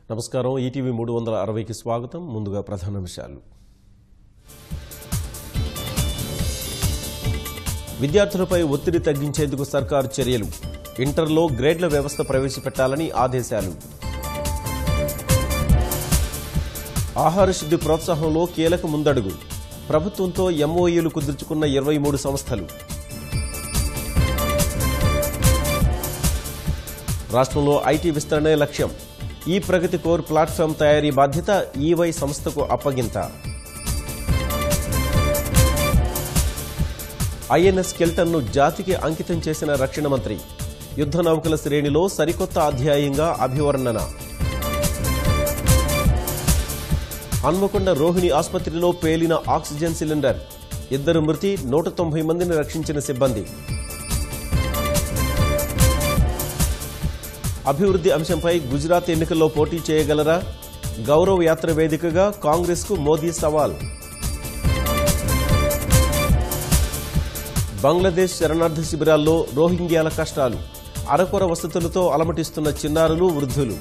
నమస్కారం ఈటీవీ మూడు వందల అరవైకి స్వాగతం ముందుగా ప్రధానాంశాలు విద్యార్థులపై ఒత్తిడి తగ్గించేందుకు సర్కారు చర్యలు ఇంటర్లో గ్రేడ్ల వ్యవస్థ ప్రవేశపెట్టాలని ఆదేశాలు ఆహార శుద్ధి ప్రోత్సాహంలో కీలక ముందడుగు ప్రభుత్వంతో ఎంఓయూలు కుదుర్చుకున్న ఇరవై మూడు సంస్థలు రాష్ట్రంలో ఐటీ విస్తరణే లక్ష్యం ఈ ప్రగతి కోర్ ప్లాట్ఫామ్ తయారీ బాధ్యత ఈవై సంస్థకు అప్పగింత ఐఎన్ఎస్ కెల్టన్ను జాతికి అంకితం చేసిన రక్షణ మంత్రి యుద్ధ నౌకల శ్రేణిలో సరికొత్త అధ్యాయంగా అభివర్ణన హన్మకొండ రోహిణి ఆసుపత్రిలో పేలిన ఆక్సిజన్ సిలిండర్ ఇద్దరు మృతి నూట తొంభై మందిని రక్షించిన సిబ్బంది అభివృద్ధి అంశంపై గుజరాత్ ఎన్నికల్లో పోటీ చేయగలరా గౌరవ యాత్ర వేదికగా కాంగ్రెస్కు మోదీ సవాల్ బంగ్లాదేశ్ శరణార్థ శిబిరాల్లో రోహింగ్యాల కష్టాలు అరకొర వసతులతో అలమటిస్తున్న చిన్నారులు వృద్ధులు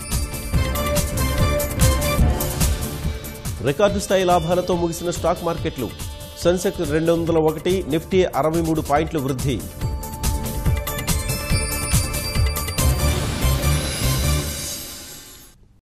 రికార్డు స్థాయి లాభాలతో ముగిసిన స్టాక్ మార్కెట్లు సెన్సెక్స్ రెండు వందల ఒకటి నిఫ్టీ అరవై మూడు పాయింట్ల వృద్ధి